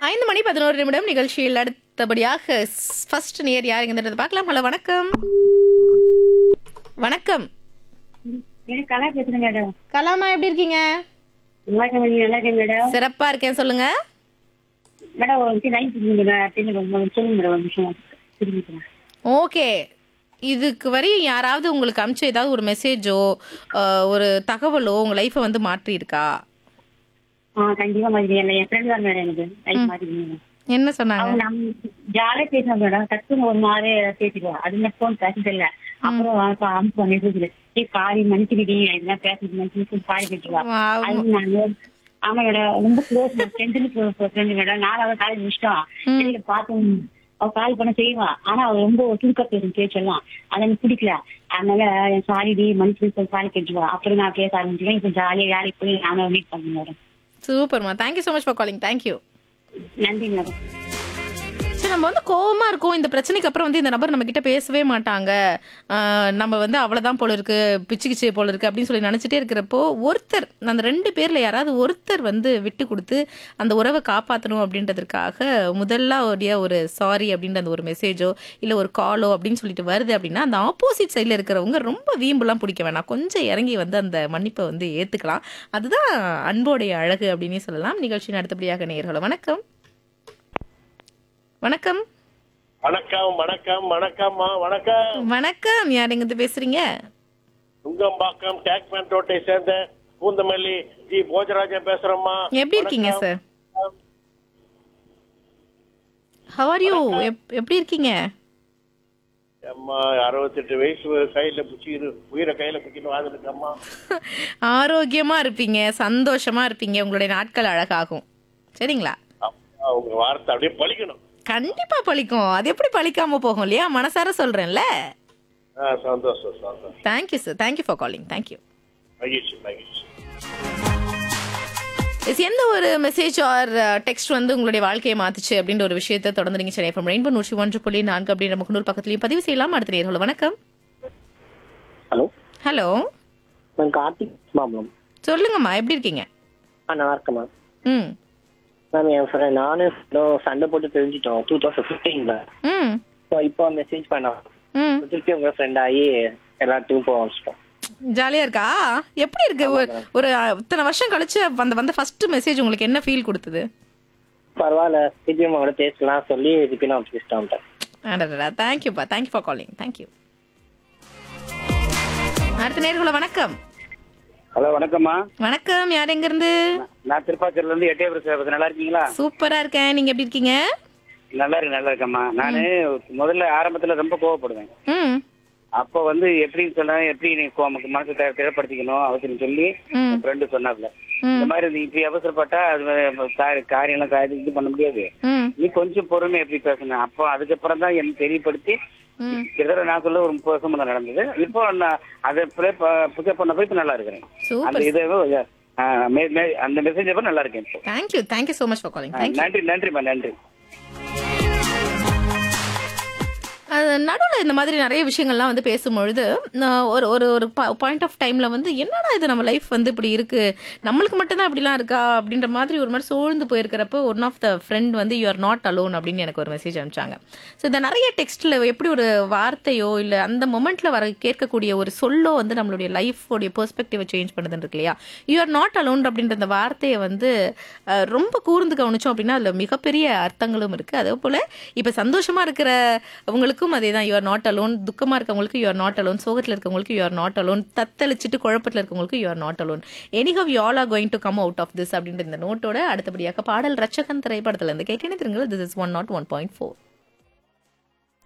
ஐந்து மணி பதினோரு நிமிடம் நிகழ்ச்சியில் அடுத்தபடியாக ஃபர்ஸ்ட் நேர் யாருங்கிறது பார்க்கலாம் ஹலோ வணக்கம் வணக்கம் எனக்கு கலா பேசுறேன் மேடம் கலாமா எப்படி இருக்கீங்க நல்லா இருக்கேன் மேடம் நல்லா இருக்கேன் மேடம் சிறப்பா இருக்கேன் சொல்லுங்க மேடம் ஒரு நிமிஷம் லைன் திரும்பி மேடம் திரும்பி ரொம்ப சொல்லுங்க மேடம் ஒரு நிமிஷம் திரும்பிக்கிறேன் ஓகே இதுக்கு வரையும் யாராவது உங்களுக்கு அனுப்பிச்ச ஏதாவது ஒரு மெசேஜோ ஒரு தகவலோ உங்க லைஃப்பை வந்து மாற்றி இருக்கா ஆ கண்டிப்பா மாதிரி இல்லை என் ஃப்ரெண்ட் தான் மேடம் எனக்கு லைஃப் மாதிரி மேடம் என்ன சொன்னாங்க அவங்க நம்ம ஜாலியா பேசுவோம் மேடம் டக்குன்னு ஒரு மாதிரி பேசிடுவோம் அது மட்டும் ஃபோன் பேசுறது இல்ல அப்புறம் அனுப்புவோம் மெசேஜ்ல ஏ சாரி மன்னிச்சுக்கிட்டீ இதெல்லாம் பேசுறது மனுஷன் சாரி கேட்டுருவா Wow. அது நாங்க ஆமா மேடம் ரொம்ப க்ளோஸ் டென்த்ல ஃப்ரெண்ட் மேடம் நாலாவது காலேஜ் முடிச்சிட்டோம் வெளியில பார்த்தோம் அவ கால் பண்ண செய்வா ஆனா அவ ரொம்ப சுருக்க பேசும் பேச்செல்லாம் அது எனக்கு பிடிக்கல அதனால சாரி டி மனுஷன் சாரி கேட்டுருவா அப்புறம் நான் பேச ஆரம்பிச்சிட்டேன் இப்ப ஜாலியா வேலைக்கு போய் நானும் மீட் பண்ணேன் மேடம் சூப்பர்மா thank you so much for calling thank you நன்றி மேடம் சரி நம்ம வந்து கோவமா இருக்கோம் இந்த பிரச்சனைக்கு அப்புறம் வந்து இந்த நபர் நம்ம கிட்ட பேசவே மாட்டாங்க ஆஹ் நம்ம வந்து அவ்வளவுதான் போல இருக்கு பிச்சுக்கிச்சே போல இருக்கு அப்படின்னு சொல்லி நினைச்சிட்டே இருக்கிறப்போ ஒருத்தர் அந்த ரெண்டு பேர்ல யாராவது ஒருத்தர் வந்து விட்டு கொடுத்து அந்த உறவை காப்பாற்றணும் அப்படின்றதுக்காக முதல்ல உடைய ஒரு சாரி அப்படின்ற அந்த ஒரு மெசேஜோ இல்ல ஒரு காலோ அப்படின்னு சொல்லிட்டு வருது அப்படின்னா அந்த ஆப்போசிட் சைட்ல இருக்கிறவங்க ரொம்ப வீம்புலாம் பிடிக்க வேணாம் கொஞ்சம் இறங்கி வந்து அந்த மன்னிப்பை வந்து ஏத்துக்கலாம் அதுதான் அன்போடைய அழகு அப்படின்னே சொல்லலாம் நிகழ்ச்சியின் அடுத்தபடியாக நேயர்களோ வணக்கம் வணக்கம் வணக்கம் வணக்கம் வணக்கம்மா வணக்கம் வணக்கம் யார் எங்கிருந்து பேசுறீங்க நுங்கம்பாக்கம் டேக்மேன் ரோட்டை சேர்ந்த பூந்தமல்லி ஜி போஜராஜன் பேசுறேம்மா எப்படி இருக்கீங்க சார் ஹவ் ஆர் யூ எப்படி இருக்கீங்க அம்மா அறுபத்தெட்டு வயசு கையில பிடிச்சி உயிரை கையில பிடிக்கணும் வாழ்ந்துருக்கம்மா ஆரோக்கியமா இருப்பீங்க சந்தோஷமா இருப்பீங்க உங்களுடைய நாட்கள் அழகாகும் சரிங்களா அம்மா, உங்க வார்த்தை அப்படியே பழிக்கணும் கண்டிப்பா பழிக்கும் அது எப்படி பழிக்காம போகும் இல்லையா மனசார சொல்றேன்ல ஆ, சந்தோஷம் சந்தோஷம் thank you sir thank you for calling thank you மகிழ்ச்சி மகிழ்ச்சி எஸ் எந்த ஒரு மெசேஜ் ஆர் டெக்ஸ்ட் வந்து உங்களுடைய வாழ்க்கையை மாத்துச்சு அப்படின்ற ஒரு விஷயத்தை தொடர்ந்து நீங்க சென்னை ஃப்ரம் ரெயின்போ நூற்றி ஒன்று புள்ளி நான்கு அப்படின்ற முகநூல் பக்கத்துலயும் பதிவு செய்யலாம் அடுத்த நேர்கள் வணக்கம் ஹலோ ஹலோ நான் கார்த்திக் மாம்பலம் சொல்லுங்கம்மா எப்படி இருக்கீங்க ஆ நல்லா இருக்கேன் மேம் ம் மேம் என் ஃப்ரெண்ட் நானும் ஃப்ரெண்டும் சண்டை போட்டு தெரிஞ்சிட்டோம் டூ தௌசண்ட் ஃபிஃப்டீன்ல ம் ஸோ இப்போ மெசேஜ் பண்ணோம் ம் திருப்பி உங்க ஃப்ரெண்ட் ஆகி எல்லாத்தையும் போக ஆரம்பிச்சிட்டோம் ஜாலியா இருக்கா எப்படி இருக்கு ஒரு ஒரு அஹ், இத்தனை வருஷம் கழிச்சு அந்த வந்த ஃபர்ஸ்ட் மெசேஜ் உங்களுக்கு என்ன ஃபீல் கொடுத்தது பரவாயில்ல திருப்பி உங்களோட பேசலாம் சொல்லி திருப்பி நான் பேசிட்டோம் தேங்க்யூப்பா தேங்க்யூ ஃபார் காலிங் தேங்க்யூ அடுத்த நேர்களை வணக்கம் ஹலோ வணக்கம்மா வணக்கம் யார் எங்க இருந்து நான் திருப்பாச்சூர்ல இருந்து எட்டயபுரம் சேவத்து நல்லா இருக்கீங்களா சூப்பரா இருக்கேன் நீங்க எப்படி இருக்கீங்க நல்லா இருக்கு நல்லா இருக்கேம்மா நானு முதல்ல ஆரம்பத்துல ரொம்ப கோவப்படுவேன் ம் அப்போ வந்து எப்படின்னு சொன்னா எப்படி நீ கோ- நமக்கு மனசை தே- திடப்படுத்திக்கணும் அவசியம் சொல்லி ம். என் ஃப்ரெண்டு சொன்னாப்ல ம். இந்த மாதிரி நீ இப்படி அவசரப்பட்டா அது வே- கா- காரியம்லாம் காரியம் இது பண்ண முடியாது ம் நீ கொஞ்சம் பொறுமை எப்படி பேசணும் அப்போ அதுக்கப்புறம் தான் எனக்கு தெரியப்படுத்தி ம் கிட்டத்தட்ட நான் சொல்ல ஒரு முப்பது வருஷம் தான் நடந்தது இப்போ நான் அதை புக்கப் பண்ண போய் இப்போ நல்லா இருக்கிறேன் அந்த சூப்பர் இதை ஆ, மே- மே- அந்த மெசேஜ் அப்போ நல்லா இருக்கேன் இப்போ thank you thank you so much for calling ஆ, தேங்க்யூ நன்றி நன்றிம்மா நன்றி நடுவில் இந்த மாதிரி நிறைய விஷயங்கள்லாம் வந்து பேசும்பொழுது நான் ஒரு ஒரு ஒரு பாயிண்ட் ஆஃப் டைம்ல வந்து என்னடா இது நம்ம லைஃப் வந்து இப்படி இருக்கு நம்மளுக்கு மட்டும்தான் இப்படிலாம் இருக்கா அப்படின்ற மாதிரி ஒரு மாதிரி சோழ்ந்து போயிருக்கிறப்போ ஒன் ஆஃப் த ஃப்ரெண்ட் வந்து யூ ஆர் நாட் அலோன் அப்படின்னு எனக்கு ஒரு மெசேஜ் அனுப்பிச்சாங்க ஸோ இந்த நிறைய டெக்ஸ்ட்ல எப்படி ஒரு வார்த்தையோ இல்லை அந்த மொமெண்ட்ல வர கேட்கக்கூடிய ஒரு சொல்லோ வந்து நம்மளுடைய லைஃபோடைய பெர்ஸ்பெக்டிவை சேஞ்ச் பண்ணுதுன்னு இருக்கு இல்லையா யூ ஆர் நாட் அலோன் அப்படின்ற அந்த வார்த்தையை வந்து அஹ், ரொம்ப கூர்ந்து கவனிச்சோம் அப்படின்னா அதுல மிகப்பெரிய அர்த்தங்களும் இருக்கு அதே போல இப்ப சந்தோஷமா இருக்கிற அவங்களுக்கும் அதே தான் யூஆர் நாட் அலோன் துக்கமா இருக்கவங்களுக்கு யூஆர் நாட் அலோன் சோகத்துல இருக்கவங்களுக்கு யூஆர் நாட் அலோன் தத்தளிச்சிட்டு குழப்பத்துல இருக்கவங்களுக்கு you are not alone anyhow you all are going to come out of this அப்படின்ற இந்த நோட்டோட அடுத்தபடியாக பாடல் ரச்சகன் திரைப்படத்துல இருந்து கேட்கணும் திருங்கள் this is one nought one point four